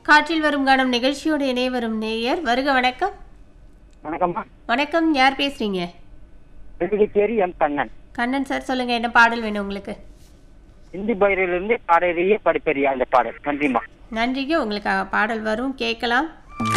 காற்றில் வரும் கானம் நிகழ்ச்சியோடு இணைய வரும் நேயர் வருக வணக்கம் வணக்கம்மா வணக்கம் யார் பேசுறீங்க வெள்ளிச்சேரி எம் கண்ணன் கண்ணன் சார் சொல்லுங்க என்ன பாடல் வேணும் உங்களுக்கு இந்தி பயிரிலிருந்து பாடறிய படிப்பறிய அந்த பாடல் நன்றிம்மா நன்றிக்கு உங்களுக்காக பாடல் வரும் கேட்கலாம்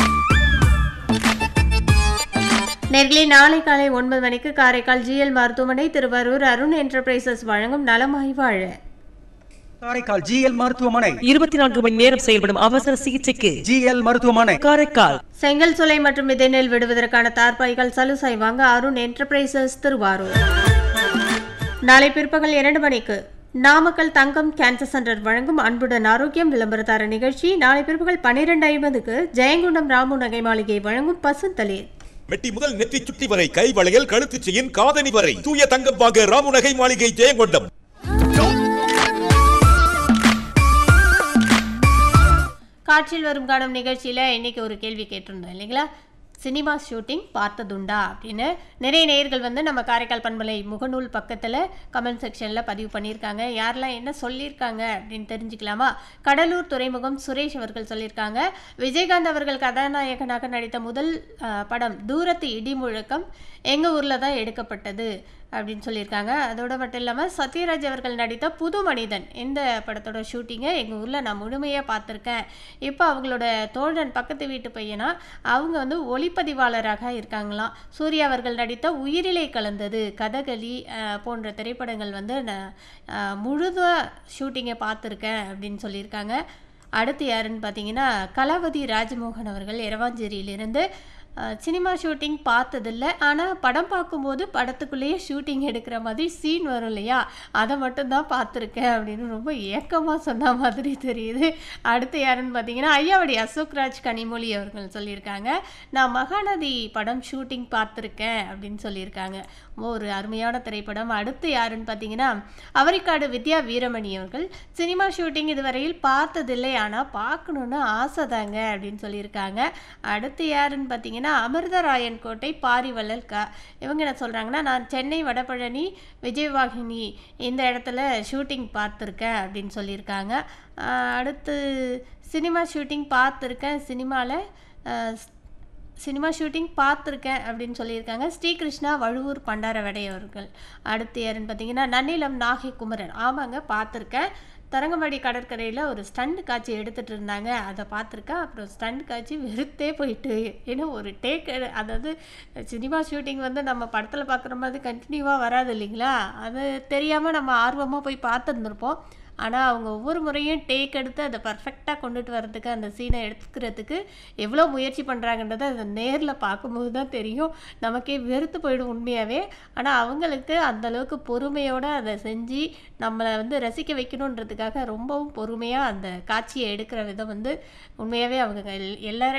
நேர்களே நாளை காலை ஒன்பது மணிக்கு காரைக்கால் ஜிஎல் மருத்துவமனை திருவாரூர் அருண் என்டர்பிரைசஸ் வழங்கும் நலமாய் வாழ காரைக்கால் ஜிஎல் மருத்துவமனை இருபத்தி நான்கு மணி நேரம் செயல்படும் அவசர சிகிச்சைக்கு ஜிஎல் மருத்துவமனை காரைக்கால் செங்கல் சுலை மற்றும் விதைநெல் விடுவதற்கான தார்பாய்கள் சலுசை வாங்க அருண் என்டர்பிரைசஸ் திருவாரூர் நாளை பிற்பகல் இரண்டு மணிக்கு நாமக்கல் தங்கம் கேன்சர் சென்டர் வழங்கும் அன்புடன் ஆரோக்கியம் விளம்பரதார நிகழ்ச்சி நாளை பிற்பகல் பன்னிரெண்டு ஐம்பதுக்கு ஜெயங்குண்டம் ராமு நகை மாளிகை வழங்கும் பசுந்தளிர் மெட்டி முதல் நெற்றி சுட்டி வரை கை வளையல் கழுத்து செயின் காதணி வரை தூய தங்கம் வாங்க ராமுநகை மாளிகை ஜெயங்கொண்டம் காற்றில் வரும் காணும் நிகழ்ச்சியில் இன்னைக்கு ஒரு கேள்வி கேட்டிருந்தோம் இல்லைங்களா சினிமா ஷூட்டிங் பார்த்ததுண்டா அப்படின்னு நிறைய நேயர்கள் வந்து நம்ம காரைக்கால் பண்பலை முகநூல் பக்கத்தில் கமெண்ட் செக்ஷனில் பதிவு பண்ணியிருக்காங்க யாரெல்லாம் என்ன சொல்லியிருக்காங்க அப்படின்னு தெரிஞ்சுக்கலாமா கடலூர் துறைமுகம் சுரேஷ் அவர்கள் சொல்லியிருக்காங்க விஜயகாந்த் அவர்கள் கதாநாயகனாக நடித்த முதல் அஹ், படம் தூரத்து இடி முழக்கம் எங்கள் ஊரில் தான் எடுக்கப்பட்டது அப்படின்னு சொல்லியிருக்காங்க அதோட மட்டும் இல்லாமல் சத்யராஜ் அவர்கள் நடித்த புது மனிதன் இந்த படத்தோட ஷூட்டிங்கை எங்கள் ஊரில் நான் முழுமையாக பார்த்துருக்கேன் இப்போ அவங்களோட தோழன் பக்கத்து வீட்டு பையனா அவங்க வந்து ஒளிப்பதிவாளராக இருக்காங்களாம் சூர்யா அவர்கள் நடித்த உயிரிலை கலந்தது கதகளி அஹ், போன்ற திரைப்படங்கள் வந்து நான் அஹ், முழுதாக ஷூட்டிங்கை பார்த்துருக்கேன் அப்படின்னு சொல்லியிருக்காங்க அடுத்து யாருன்னு பார்த்தீங்கன்னா கலாவதி ராஜமோகன் அவர்கள் இரவாஞ்சேரியிலிருந்து அஹ், சினிமா ஷூட்டிங் பார்த்ததில்ல ஆனால் படம் பார்க்கும்போது படத்துக்குள்ளேயே ஷூட்டிங் எடுக்கிற மாதிரி சீன் வரும் இல்லையா அதை மட்டும்தான் பார்த்துருக்கேன் அப்படின்னு ரொம்ப ஏக்கமாக சொன்ன மாதிரி தெரியுது அடுத்து யாருன்னு பார்த்தீங்கன்னா ஐயாவடி அசோக்ராஜ் கனிமொழி அவர்கள் சொல்லியிருக்காங்க நான் மகாநதி படம் ஷூட்டிங் பார்த்துருக்கேன் அப்படின்னு சொல்லியிருக்காங்க ஒரு அருமையான திரைப்படம் அடுத்து யாருன்னு பார்த்தீங்கன்னா அவரிக்காடு வித்யா வீரமணி அவர்கள் சினிமா ஷூட்டிங் இதுவரையில் பார்த்ததில்லை ஆனால் பார்க்கணுன்னு ஆசைதாங்க அப்படின்னு சொல்லியிருக்காங்க அடுத்து யாருன்னு பார்த்தீங்கன்னா அமிர்தராயன் கோட்டை பாரிவள்ளல் க இவங்க என்ன சொல்கிறாங்கன்னா நான் சென்னை வடபழனி விஜயவாகினி இந்த இடத்துல ஷூட்டிங் பார்த்துருக்கேன் அப்படின்னு சொல்லியிருக்காங்க ஆஹ் அடுத்து சினிமா ஷூட்டிங் பார்த்துருக்கேன் சினிமாவில் சினிமா ஷூட்டிங் பார்த்துருக்கேன் அப்படின்னு சொல்லியிருக்காங்க ஸ்ரீகிருஷ்ணா வழுவூர் பண்டாரவடை அவர்கள் அடுத்து யாருன்னு பார்த்தீங்கன்னா நன்னிலம் நாகை குமரன் ஆமாங்க பார்த்துருக்கேன் தரங்கம்பாடி கடற்கரையில் ஒரு ஸ்டண்ட் காட்சி எடுத்துகிட்டு இருந்தாங்க அதை பார்த்துருக்கேன் அப்புறம் ஸ்டண்ட் காட்சி வெறுத்தே போயிட்டு ஏன்னா ஒரு டேக் அதாவது சினிமா ஷூட்டிங் வந்து நம்ம படத்தில் பார்க்குற மாதிரி கண்டினியூவாக வராது இல்லைங்களா அது தெரியாமல் நம்ம ஆர்வமாக போய் பார்த்துருந்துருப்போம் ஆனால் அவங்க ஒவ்வொரு முறையும் டேக் எடுத்து அதை பர்ஃபெக்டாக கொண்டுட்டு வர்றதுக்கு அந்த சீனை எடுத்துக்கிறதுக்கு எவ்வளோ முயற்சி பண்ணுறாங்கன்றதை அதை நேரில் பார்க்கும்போது தான் தெரியும் நமக்கே வெறுத்து போயிடும் உண்மையாகவே ஆனால் அவங்களுக்கு அந்த அளவுக்கு பொறுமையோடு அதை செஞ்சு நம்மளை வந்து ரசிக்க வைக்கணுன்றதுக்காக ரொம்பவும் பொறுமையாக அந்த காட்சியை எடுக்கிற விதம் வந்து உண்மையாகவே அவங்க எல்லாரும்